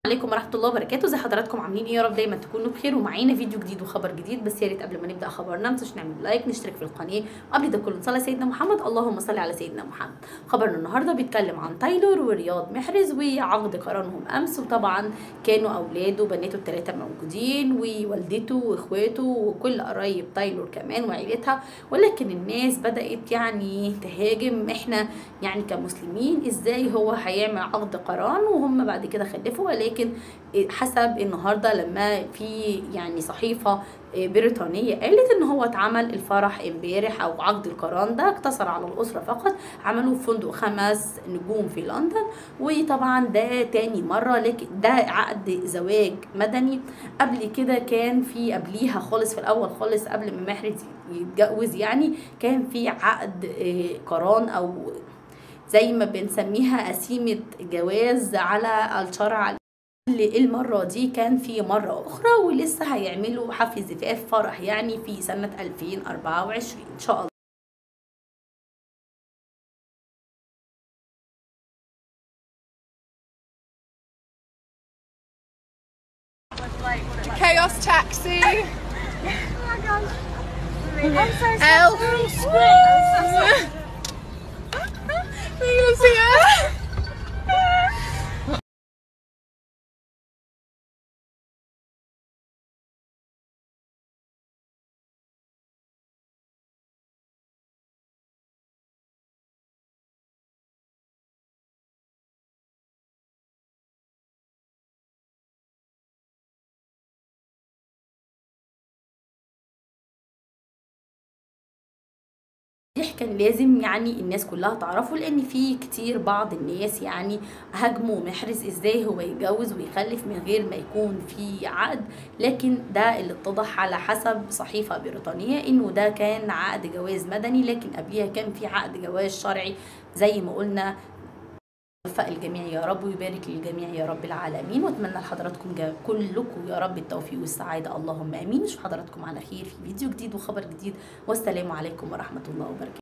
عليكم ورحمه الله وبركاته زي حضراتكم عاملين ايه يا رب دايما تكونوا بخير ومعانا فيديو جديد وخبر جديد بس يا ريت قبل ما نبدا خبرنا ما تنسوش نعمل لايك نشترك في القناه وقبل ده كله نصلي على سيدنا محمد اللهم صل على سيدنا محمد خبرنا النهارده بيتكلم عن تايلور ورياض محرز وعقد قرانهم امس وطبعا كانوا اولاده وبناته الثلاثه موجودين ووالدته واخواته وكل قرايب تايلور كمان وعيلتها ولكن الناس بدات يعني تهاجم احنا يعني كمسلمين ازاي هو هيعمل عقد قران وهم بعد كده خلفوا ولكن حسب النهارده لما في يعني صحيفه بريطانيه قالت ان هو اتعمل الفرح امبارح او عقد القران ده اقتصر على الاسره فقط عملوه في فندق خمس نجوم في لندن وطبعا ده تاني مره لكن ده عقد زواج مدني قبل كده كان في قبليها خالص في الاول خالص قبل ما محرز يتجوز يعني كان في عقد قران او زي ما بنسميها قسيمه جواز على الشرع المرة دي كان في مرة أخرى ولسه هيعملوا حفل زفاف فرح يعني في سنة 2024 إن شاء الله Chaos Taxi. Oh my gosh. I'm so sorry. Elf. I'm so sorry. Are you gonna see her? كان لازم يعني الناس كلها تعرفه لان في كتير بعض الناس يعني هاجموا محرز ازاي هو يتجوز ويخلف من غير ما يكون في عقد لكن ده اللي اتضح على حسب صحيفة بريطانية انه ده كان عقد جواز مدني لكن قبليها كان في عقد جواز شرعي زي ما قلنا يوفق الجميع يا رب ويبارك للجميع يا رب العالمين واتمنى لحضراتكم كلكم يا رب التوفيق والسعاده اللهم امين نشوف حضراتكم على خير في فيديو جديد وخبر جديد والسلام عليكم ورحمه الله وبركاته